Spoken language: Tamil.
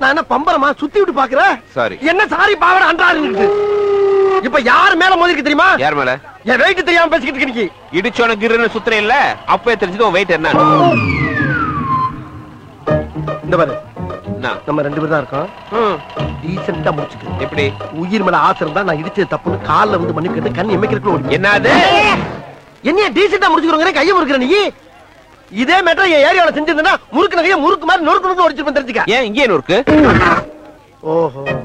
நான் என்ன பம்பரமா சுத்தி விட்டு பாக்குற Sorry. என்ன சாரி பாவட அன்றாரு இப்ப யார் மேல மோதிருக்கு தெரியுமா யார் மேல என் வெயிட் தெரியாம பேசிக்கிட்டு இருக்க நீ இடிச்சோன கிருன்னு சுத்துற இல்ல அப்பவே தெரிஞ்சது உன் வெயிட் என்ன இந்த பாரு என்ன? நம்ம ரெண்டு பேரும் தான் இருக்கோம் ம், டீசெண்டா முடிச்சுக்க எப்படி உயிர் மேல ஆசை இருந்தா நான் இடிச்சது தப்புன்னு கால்ல வந்து மண்ணு கேட்டு கண் எமைக்கிறதுக்குள்ள ஓடி என்னது என்னைய டீசெண்டா முடிச்சுக்கிறோங்க கையை முறுக்குற நீ இதே மேட்டர் என் ஏரியாவில செஞ்சிருந்தா முறுக்கு நகைய முறுக்கு மாதிரி நொறுக்கு நொறுக்கு ஒடிச்சிருப்பேன் தெரிஞ்சுக்க ஏன் இங்கே இருக்கு ஓஹோ